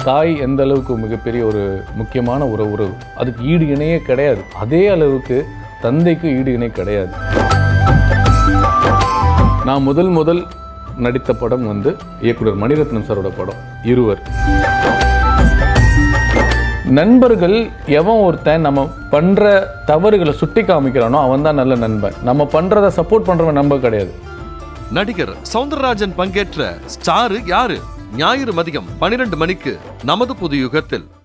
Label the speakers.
Speaker 1: தாய் எந்த அளவுக்கு மிகப்பெரிய ஒரு முக்கியமான ஒரு உறவு அதுக்கு ஈடு இணையே கிடையாது அதே அளவுக்கு தந்தைக்கு ஈடு இணை கிடையாது நான் முதல் முதல் நடித்த படம் வந்து இயக்குனர் மணிரத்னம் சாரோட படம் இருவர் நண்பர்கள் எவன் ஒருத்தன் நம்ம பண்ற தவறுகளை சுட்டி காமிக்கிறானோ அவன் தான் நல்ல நண்பன் நம்ம பண்றதை சப்போர்ட் பண்றவன் நண்பன் கிடையாது
Speaker 2: நடிகர் சவுந்தரராஜன் பங்கேற்ற ஸ்டாரு யாரு ஞாயிறு மதியம் பனிரெண்டு மணிக்கு நமது புது யுகத்தில்